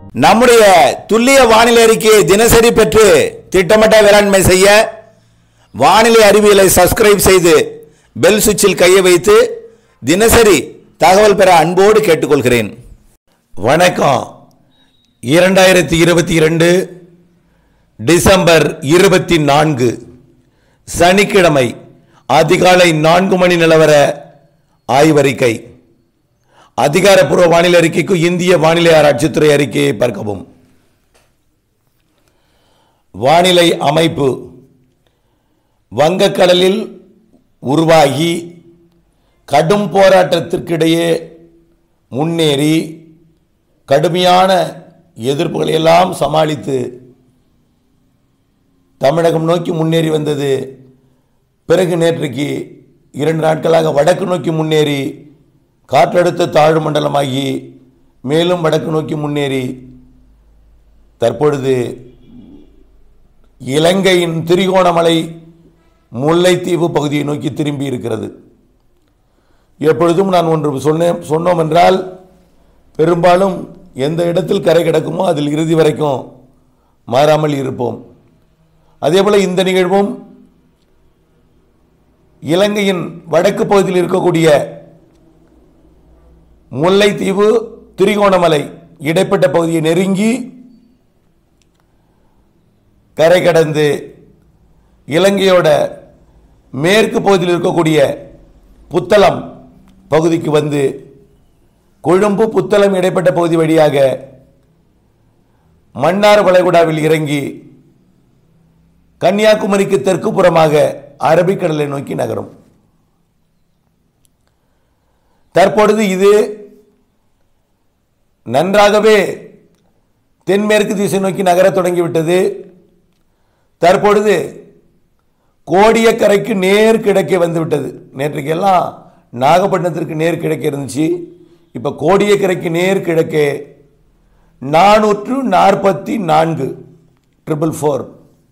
நம்முடைய துல்லிய வானிலை அறிக்கையை தினசரி பெற்று திட்டமிட்ட வேளாண்மை செய்ய வானிலை அறிவியலை சப்ஸ்கிரைப் செய்து பெல் சுவிட்சில் கையை வைத்து தினசரி தகவல் பெற அன்போடு கேட்டுக்கொள்கிறேன் வணக்கம் இரண்டாயிரத்தி இருபத்தி இரண்டு டிசம்பர் இருபத்தி நான்கு சனிக்கிழமை அதிகாலை நான்கு மணி நிலவர ஆய்வறிக்கை அதிகாரப்பூர்வ வானிலை அறிக்கைக்கு இந்திய வானிலை ஆராய்ச்சித்துறை அறிக்கையை பார்க்கவும் வானிலை அமைப்பு வங்கக்கடலில் உருவாகி கடும் போராட்டத்திற்கிடையே முன்னேறி கடுமையான எதிர்ப்புகளை எல்லாம் சமாளித்து தமிழகம் நோக்கி முன்னேறி வந்தது பிறகு நேற்றைக்கு இரண்டு நாட்களாக வடக்கு நோக்கி முன்னேறி காற்றழுத்த தாழ்வு மண்டலமாகி மேலும் வடக்கு நோக்கி முன்னேறி தற்பொழுது இலங்கையின் திரிகோணமலை முல்லைத்தீவு பகுதியை நோக்கி திரும்பி இருக்கிறது எப்பொழுதும் நான் ஒன்று சொன்னேன் சொன்னோம் என்றால் பெரும்பாலும் எந்த இடத்தில் கரை கிடக்குமோ அதில் இறுதி வரைக்கும் மாறாமல் இருப்போம் அதேபோல் இந்த நிகழ்வும் இலங்கையின் வடக்கு பகுதியில் இருக்கக்கூடிய முல்லைத்தீவு திரிகோணமலை இடைப்பட்ட பகுதியை நெருங்கி கரை கடந்து இலங்கையோட மேற்கு பகுதியில் இருக்கக்கூடிய புத்தளம் பகுதிக்கு வந்து கொழும்பு புத்தளம் இடைப்பட்ட பகுதி வழியாக மன்னார் வளைகுடாவில் இறங்கி கன்னியாகுமரிக்கு தெற்கு புறமாக அரபிக்கடலை நோக்கி நகரும் தற்பொழுது இது நன்றாகவே தென்மேற்கு திசை நோக்கி நகரத் தொடங்கிவிட்டது தற்பொழுது கோடியக்கரைக்கு நேர் கிழக்கே வந்துவிட்டது நேற்றுக்கு எல்லாம் நாகப்பட்டினத்திற்கு நேர் கிழக்கே இருந்துச்சு இப்போ கோடியக்கரைக்கு நேர் கிழக்கே நானூற்று நாற்பத்தி நான்கு ட்ரிபிள் ஃபோர்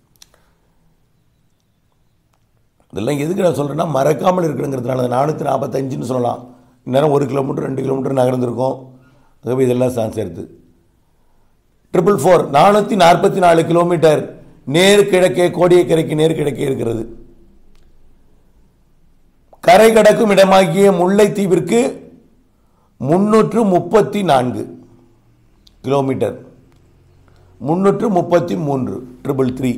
இதெல்லாம் எதுக்கு நான் சொல்கிறேன்னா மறக்காமல் இருக்கணுங்கிறதுனால நானூற்றி நாற்பத்தஞ்சுன்னு சொல்லலாம் இந்நேரம் ஒரு கிலோமீட்டர் ரெண்டு கிலோமீட்டர் நகர்ந்திருக்கும் ஆகவே இதெல்லாம் சா சேர்த்து ட்ரிபிள் ஃபோர் நானூற்றி நாற்பத்தி நாலு கிலோமீட்டர் நேர் கிழக்கே கோடியக்கரைக்கு நேர் கிழக்கே இருக்கிறது கரை கடக்கும் இடமாகிய முல்லைத்தீவிற்கு முன்னூற்று முப்பத்தி நான்கு கிலோமீட்டர் முன்னூற்று முப்பத்தி மூன்று ட்ரிபிள் த்ரீ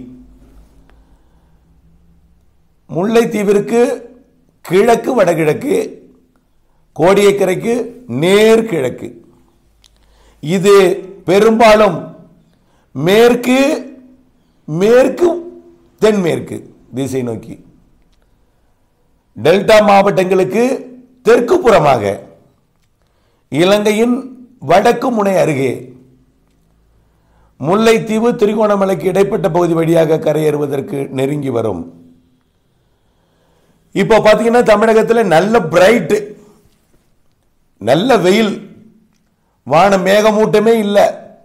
முல்லைத்தீவிற்கு கிழக்கு வடகிழக்கு கோடியக்கரைக்கு நேர் கிழக்கு இது பெரும்பாலும் மேற்கு மேற்கு தென்மேற்கு திசை நோக்கி டெல்டா மாவட்டங்களுக்கு தெற்கு புறமாக இலங்கையின் வடக்கு முனை அருகே முல்லைத்தீவு திரிகோணமலைக்கு இடைப்பட்ட பகுதி வழியாக கரையேறுவதற்கு நெருங்கி வரும் இப்போ பார்த்தீங்கன்னா தமிழகத்தில் நல்ல பிரைட் நல்ல வெயில் வான மேகமூட்டமே இல்லை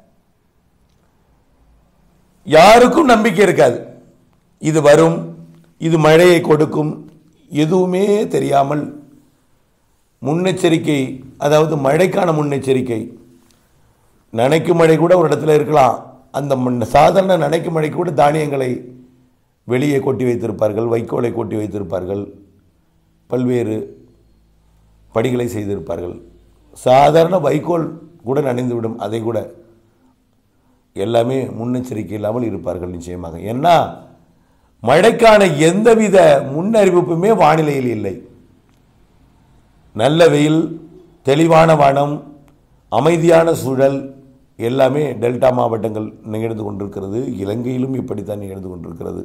யாருக்கும் நம்பிக்கை இருக்காது இது வரும் இது மழையை கொடுக்கும் எதுவுமே தெரியாமல் முன்னெச்சரிக்கை அதாவது மழைக்கான முன்னெச்சரிக்கை நனைக்கும் மழை கூட ஒரு இடத்துல இருக்கலாம் அந்த முன்ன- சாதாரண நனைக்கும் மழை கூட தானியங்களை வெளியே கொட்டி வைத்திருப்பார்கள் வைக்கோலை கொட்டி வைத்திருப்பார்கள் பல்வேறு படிகளை செய்திருப்பார்கள் சாதாரண வைக்கோல் கூட நனைந்துவிடும் அதை கூட எல்லாமே முன்னெச்சரிக்கை இல்லாமல் இருப்பார்கள் நிச்சயமாக ஏன்னா மழைக்கான எந்தவித முன்னறிவிப்புமே வானிலையில் இல்லை நல்ல வெயில் தெளிவான வானம் அமைதியான சூழல் எல்லாமே டெல்டா மாவட்டங்கள் நிகழ்ந்து கொண்டிருக்கிறது இலங்கையிலும் இப்படித்தான் நிகழ்ந்து கொண்டிருக்கிறது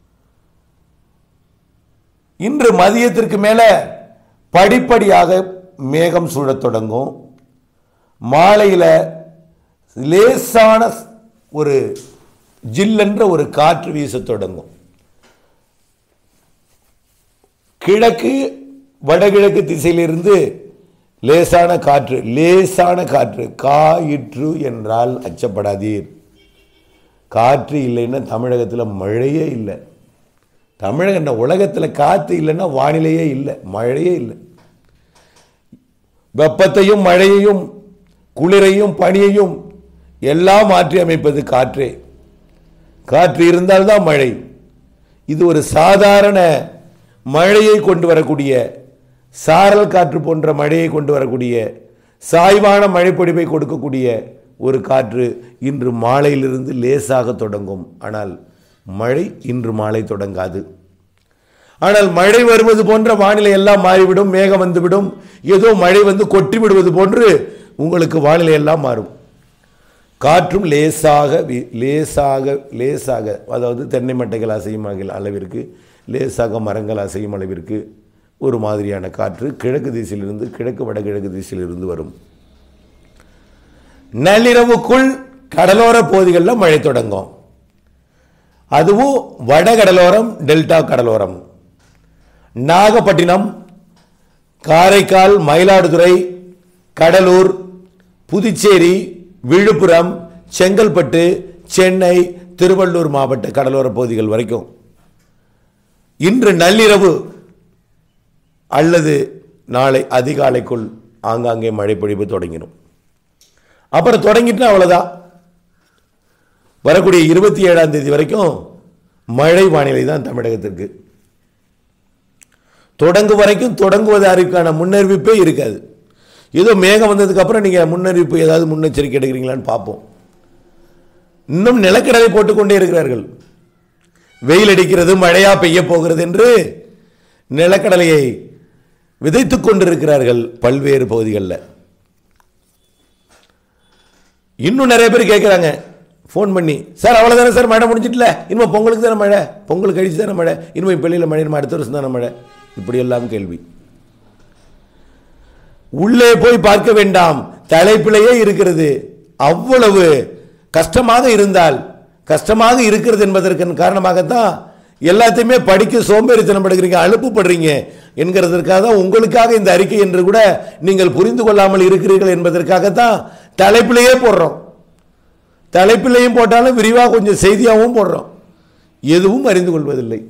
இன்று மதியத்திற்கு மேல படிப்படியாக மேகம் சூழத் தொடங்கும் மாலையில் லேசான ஒரு ஜில்லென்ற ஒரு காற்று வீசத் தொடங்கும் கிழக்கு வடகிழக்கு திசையிலிருந்து லேசான காற்று லேசான காற்று காயிற்று என்றால் அச்சப்படாதீர் காற்று இல்லைன்னா தமிழகத்தில் மழையே இல்லை தமிழக இந்த உலகத்தில் காற்று இல்லைன்னா வானிலையே இல்லை மழையே இல்லை வெப்பத்தையும் மழையையும் குளிரையும் பனியையும் எல்லாம் மாற்றி அமைப்பது காற்றே காற்று இருந்தால்தான் மழை இது ஒரு சாதாரண மழையை கொண்டு வரக்கூடிய சாரல் காற்று போன்ற மழையை கொண்டு வரக்கூடிய சாய்வான மழைப்பொழிவை கொடுக்கக்கூடிய ஒரு காற்று இன்று மாலையிலிருந்து லேசாக தொடங்கும் ஆனால் மழை இன்று மாலை தொடங்காது ஆனால் மழை வருவது போன்ற வானிலை எல்லாம் மாறிவிடும் மேகம் வந்துவிடும் ஏதோ மழை வந்து கொட்டி விடுவது போன்று உங்களுக்கு வானிலை எல்லாம் மாறும் காற்றும் லேசாக வீ- லேசாக லேசாக அதாவது தென்னை மட்டைகள் அசையும் அகில் அளவிற்கு லேசாக மரங்கள் அசையும் அளவிற்கு ஒரு மாதிரியான காற்று கிழக்கு திசையிலிருந்து கிழக்கு வடகிழக்கு திசையிலிருந்து வரும் நள்ளிரவுக்குள் கடலோர பகுதிகளில் மழை தொடங்கும் அதுவும் வடகடலோரம் டெல்டா கடலோரம் நாகப்பட்டினம் காரைக்கால் மயிலாடுதுறை கடலூர் புதுச்சேரி விழுப்புரம் செங்கல்பட்டு சென்னை திருவள்ளூர் மாவட்ட கடலோர பகுதிகள் வரைக்கும் இன்று நள்ளிரவு அல்லது நாளை அதிகாலைக்குள் ஆங்காங்கே மழை பொழிவு தொடங்கிடும் அப்புறம் தொடங்கிட்டு அவ்வளோதான் வரக்கூடிய இருபத்தி ஏழாம் தேதி வரைக்கும் மழை வானிலை தான் தமிழகத்திற்கு தொடங்கும் வரைக்கும் தொடங்குவதற்கான முன்னறிவிப்பே இருக்காது ஏதோ மேகம் வந்ததுக்கு அப்புறம் நீங்கள் முன்னறிவிப்பு ஏதாவது முன்னெச்சரிக்கை எடுக்கிறீங்களான்னு பார்ப்போம் இன்னும் நிலக்கடலை போட்டுக்கொண்டே இருக்கிறார்கள் வெயில் அடிக்கிறது மழையா பெய்ய போகிறது என்று நிலக்கடலையை விதைத்துக் கொண்டிருக்கிறார்கள் பல்வேறு பகுதிகளில் இன்னும் நிறைய பேர் கேட்குறாங்க ஃபோன் பண்ணி சார் அவ்வளோதானே சார் மழை முடிஞ்சிட்டல இனிமே பொங்கலுக்கு தானே மழை பொங்கல் கழிச்சு தானே மழை இனிமே பெள்ளியில் மழை இனிமே அடுத்த வருஷம் தானே மழை இப்படியெல்லாம் கேள்வி உள்ளே போய் பார்க்க வேண்டாம் தலைப்பிலேயே இருக்கிறது அவ்வளவு கஷ்டமாக இருந்தால் கஷ்டமாக இருக்கிறது என்பதற்கு காரணமாகத்தான் எல்லாத்தையுமே படிக்க சோம்பேறித்தனம் படுகிறீங்க அலுப்புப்படுறீங்க என்கிறதற்காக தான் உங்களுக்காக இந்த அறிக்கை என்று கூட நீங்கள் புரிந்து கொள்ளாமல் இருக்கிறீர்கள் என்பதற்காகத்தான் தலைப்பிலேயே போடுறோம் தலைப்பிலையும் போட்டாலும் விரிவாக கொஞ்சம் செய்தியாகவும் போடுறோம் எதுவும் அறிந்து கொள்வதில்லை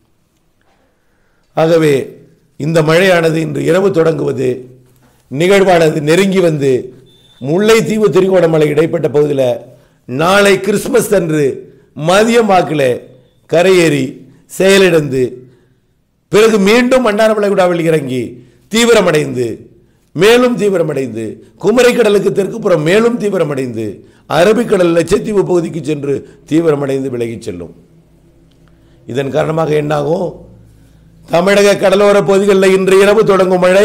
ஆகவே இந்த மழையானது இன்று இரவு தொடங்குவது நிகழ்வானது நெருங்கி வந்து முல்லைத்தீவு திரிகோணமலை இடைப்பட்ட பகுதியில் நாளை கிறிஸ்மஸ் அன்று மதியம் வாக்கில் கரையேறி செயலிழந்து பிறகு மீண்டும் மன்னார்மலை விடாவில் இறங்கி தீவிரமடைந்து மேலும் தீவிரமடைந்து குமரிக்கடலுக்கு தெற்குப்புறம் மேலும் தீவிரமடைந்து அரபிக்கடல் லட்சத்தீவு பகுதிக்கு சென்று தீவிரமடைந்து விலகிச் செல்லும் இதன் காரணமாக என்னாகும் தமிழக கடலோர பகுதிகளில் இன்று இரவு தொடங்கும் மழை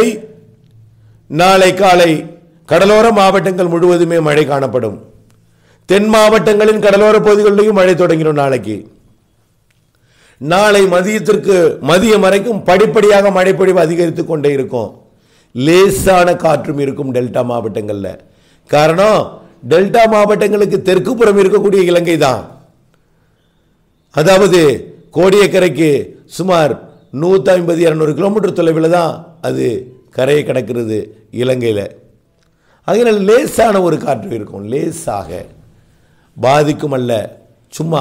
நாளை காலை கடலோர மாவட்டங்கள் முழுவதுமே மழை காணப்படும் தென் மாவட்டங்களின் கடலோர பகுதிகளிலேயும் மழை தொடங்கிடும் நாளைக்கு நாளை மதியத்திற்கு மதியம் வரைக்கும் படிப்படியாக மழைப்பொழிவு அதிகரித்துக் கொண்டே இருக்கும் லேசான காற்றும் இருக்கும் டெல்டா மாவட்டங்களில் காரணம் டெல்டா மாவட்டங்களுக்கு தெற்கு புறம் இருக்கக்கூடிய இலங்கை தான் அதாவது கோடியக்கரைக்கு சுமார் நூற்றி ஐம்பது இரநூறு கிலோமீட்டர் தொலைவில் தான் அது கரையை கடக்கிறது இலங்கையில் அதனால் லேசான ஒரு காற்று இருக்கும் லேசாக பாதிக்கும் அல்ல சும்மா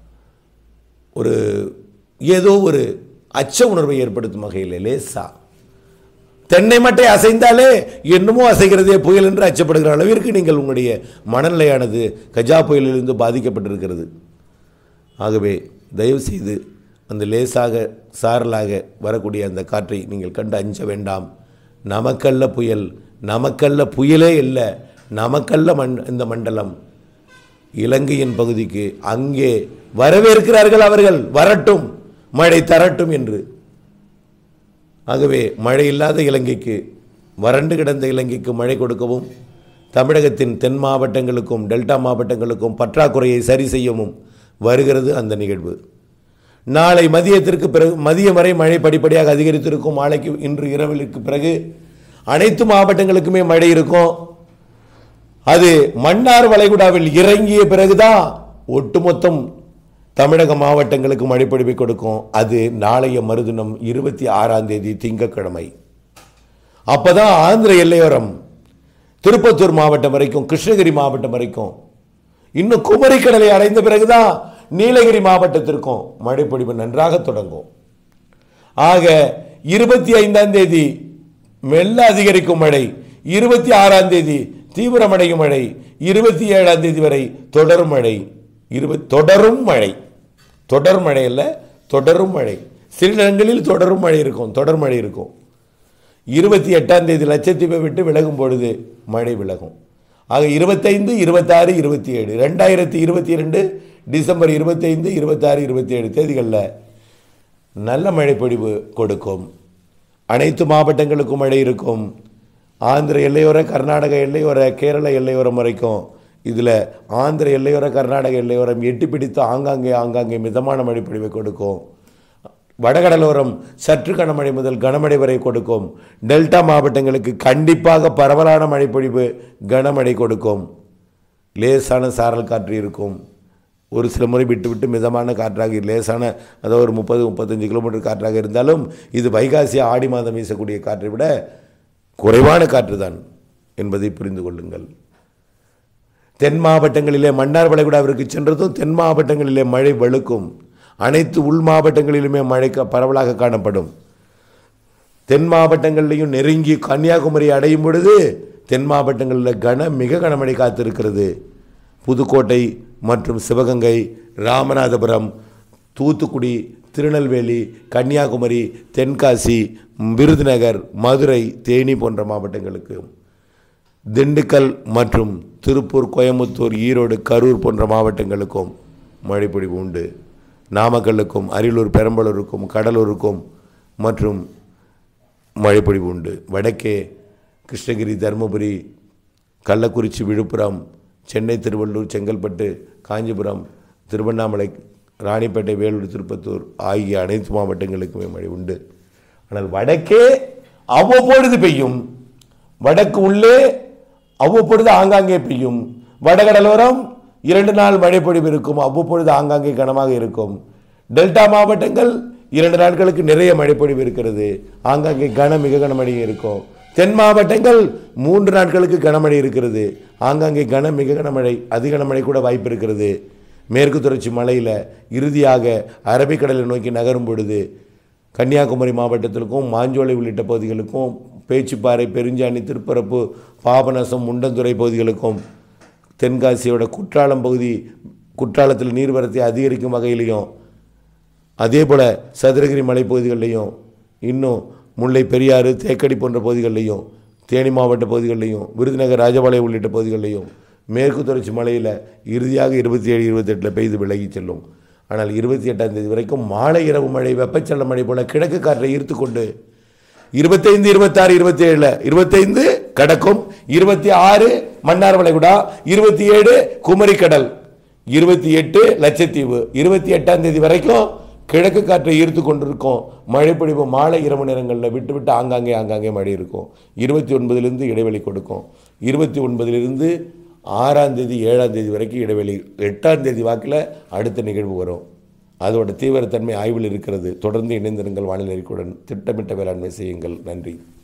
ஒரு ஏதோ ஒரு அச்ச உணர்வை ஏற்படுத்தும் வகையில் லேசா தென்னை மட்டை அசைந்தாலே என்னமோ அசைகிறதே புயல் என்று அச்சப்படுகிற அளவிற்கு நீங்கள் உங்களுடைய மனநிலையானது கஜா புயலிலிருந்து பாதிக்கப்பட்டிருக்கிறது ஆகவே தயவு செய்து அந்த லேசாக சாரலாக வரக்கூடிய அந்த காற்றை நீங்கள் கண்டு அஞ்ச வேண்டாம் நமக்கல்ல புயல் நமக்கல்ல புயலே இல்லை நமக்கல்ல மண் இந்த மண்டலம் இலங்கையின் பகுதிக்கு அங்கே வரவேற்கிறார்கள் அவர்கள் வரட்டும் மழை தரட்டும் என்று ஆகவே மழை இல்லாத இலங்கைக்கு வறண்டு கிடந்த இலங்கைக்கு மழை கொடுக்கவும் தமிழகத்தின் தென் மாவட்டங்களுக்கும் டெல்டா மாவட்டங்களுக்கும் பற்றாக்குறையை சரி செய்யவும் வருகிறது அந்த நிகழ்வு நாளை மதியத்திற்கு பிறகு மதியம் வரை மழை படிப்படியாக அதிகரித்திருக்கும் நாளைக்கு இன்று இரவிற்கு பிறகு அனைத்து மாவட்டங்களுக்குமே மழை இருக்கும் அது மன்னார் வளைகுடாவில் இறங்கிய பிறகுதான் ஒட்டுமொத்தம் தமிழக மாவட்டங்களுக்கு மழைப்பொழிவை கொடுக்கும் அது நாளைய மறுதினம் இருபத்தி ஆறாம் தேதி திங்கட்கிழமை அப்பதான் ஆந்திர எல்லையோரம் திருப்பத்தூர் மாவட்டம் வரைக்கும் கிருஷ்ணகிரி மாவட்டம் வரைக்கும் இன்னும் குமரிக்கடலை அடைந்த பிறகுதான் நீலகிரி மாவட்டத்திற்கும் மழைப்பொழிவு நன்றாக தொடங்கும் ஆக இருபத்தி ஐந்தாம் தேதி மெல்ல அதிகரிக்கும் மழை இருபத்தி ஆறாம் தேதி தீவிரமடையும் மழை இருபத்தி ஏழாம் தேதி வரை தொடரும் மழை இருபத் தொடரும் மழை தொடர் மழை அல்ல தொடரும் மழை சில இடங்களில் தொடரும் மழை இருக்கும் தொடர் மழை இருக்கும் இருபத்தி எட்டாம் தேதி லட்சத்தீவை விட்டு விலகும் பொழுது மழை விலகும் ஆக இருபத்தைந்து இருபத்தாறு இருபத்தி ஏழு ரெண்டாயிரத்தி இருபத்தி ரெண்டு டிசம்பர் இருபத்தைந்து இருபத்தாறு இருபத்தி ஏழு தேதிகளில் நல்ல மழை பொழிவு கொடுக்கும் அனைத்து மாவட்டங்களுக்கும் மழை இருக்கும் ஆந்திர எல்லையோர கர்நாடக எல்லையோர கேரள எல்லையோரம் வரைக்கும் இதில் ஆந்திர எல்லையோர கர்நாடக எல்லையோரம் எட்டி பிடித்து ஆங்காங்கே ஆங்காங்கே மிதமான மழை பொழிவை கொடுக்கும் வடகடலோரம் சற்று கனமழை முதல் கனமழை வரை கொடுக்கும் டெல்டா மாவட்டங்களுக்கு கண்டிப்பாக பரவலான மழைப்பொழிவு கனமழை கொடுக்கும் லேசான சாரல் காற்று இருக்கும் ஒரு சில முறை விட்டு விட்டு மிதமான காற்றாக லேசான அதாவது ஒரு முப்பது முப்பத்தஞ்சு கிலோமீட்டர் காற்றாக இருந்தாலும் இது வைகாசி ஆடி மாதம் வீசக்கூடிய காற்றை விட குறைவான காற்று தான் என்பதை புரிந்து கொள்ளுங்கள் தென் மாவட்டங்களிலே மன்னார் வளைகுடாவிற்கு சென்றதும் தென் மாவட்டங்களிலே மழை வழுக்கும் அனைத்து உள் மாவட்டங்களிலுமே மழை க- பரவலாக காணப்படும் தென் மாவட்டங்கள்லையும் நெருங்கி கன்னியாகுமரி அடையும் பொழுது தென் மாவட்டங்களில் கன மிக கனமழை காத்திருக்கிறது புதுக்கோட்டை மற்றும் சிவகங்கை ராமநாதபுரம் தூத்துக்குடி திருநெல்வேலி கன்னியாகுமரி தென்காசி விருதுநகர் மதுரை தேனி போன்ற மாவட்டங்களுக்கு திண்டுக்கல் மற்றும் திருப்பூர் கோயம்புத்தூர் ஈரோடு கரூர் போன்ற மாவட்டங்களுக்கும் மழைப்பொழிவு உண்டு நாமக்கல்லுக்கும் அரியலூர் பெரம்பலூருக்கும் கடலூருக்கும் மற்றும் மழைப்பொழிவு உண்டு வடக்கே கிருஷ்ணகிரி தருமபுரி கள்ளக்குறிச்சி விழுப்புரம் சென்னை திருவள்ளூர் செங்கல்பட்டு காஞ்சிபுரம் திருவண்ணாமலை ராணிப்பேட்டை வேலூர் திருப்பத்தூர் ஆகிய அனைத்து மாவட்டங்களுக்குமே மழை உண்டு ஆனால் வடக்கே அவ்வப்பொழுது பெய்யும் வடக்கு உள்ளே அவ்வப்பொழுது ஆங்காங்கே பெய்யும் வடகடலோரம் இரண்டு நாள் மழைப்பொழிவு இருக்கும் அவ்வப்பொழுது ஆங்காங்கே கனமாக இருக்கும் டெல்டா மாவட்டங்கள் இரண்டு நாட்களுக்கு நிறைய மழைப்பொழிவு இருக்கிறது ஆங்காங்கே கன மிக கனமழை இருக்கும் தென் மாவட்டங்கள் மூன்று நாட்களுக்கு கனமழை இருக்கிறது ஆங்காங்கே கன மிக கனமழை அதிக கனமழை கூட வாய்ப்பு இருக்கிறது மேற்கு தொடர்ச்சி மலையில் இறுதியாக அரபிக்கடலை நோக்கி நகரும் பொழுது கன்னியாகுமரி மாவட்டத்திற்கும் மாஞ்சோலை உள்ளிட்ட பகுதிகளுக்கும் பேச்சுப்பாறை பெருஞ்சாணி திருப்பரப்பு பாபநாசம் முண்டந்துறை பகுதிகளுக்கும் தென்காசியோட குற்றாலம் பகுதி குற்றாலத்தில் நீர்வரத்தை அதிகரிக்கும் வகையிலையும் அதே போல் சதுரகிரி மலைப்பகுதிகளிலையும் இன்னும் முல்லை பெரியாறு தேக்கடி போன்ற பகுதிகளிலையும் தேனி மாவட்ட பகுதிகளிலையும் விருதுநகர் ராஜபாளையம் உள்ளிட்ட பகுதிகளிலையும் மேற்கு தொடர்ச்சி மலையில் இறுதியாக இருபத்தி ஏழு இருபத்தெட்டில் பெய்து விலகி செல்லும் ஆனால் இருபத்தி எட்டாம் தேதி வரைக்கும் மாலை இரவு மழை வெப்பச்சலன மழை போல கிழக்கு காற்றை ஈர்த்து கொண்டு இருபத்தைந்து இருபத்தாறு இருபத்தி ஏழுல இருபத்தைந்து கடக்கும் இருபத்தி ஆறு மன்னார் வளைகுடா இருபத்தி ஏழு குமரிக்கடல் இருபத்தி எட்டு லட்சத்தீவு இருபத்தி எட்டாம் தேதி வரைக்கும் கிழக்கு காற்றை ஈர்த்து கொண்டிருக்கும் மழை பொழிவு மாலை இரவு நேரங்களில் விட்டு விட்டு ஆங்காங்கே ஆங்காங்கே மழை இருக்கும் இருபத்தி ஒன்பதிலிருந்து இடைவெளி கொடுக்கும் இருபத்தி ஒன்பதிலிருந்து ஆறாம் தேதி ஏழாம் தேதி வரைக்கும் இடைவெளி எட்டாம் தேதி வாக்கில் அடுத்த நிகழ்வு வரும் அதோட தீவிரத்தன்மை ஆய்வில் இருக்கிறது தொடர்ந்து இணைந்திருங்கள் வானிலை அறிக்கையுடன் திட்டமிட்ட வேளாண்மை செய்யுங்கள் நன்றி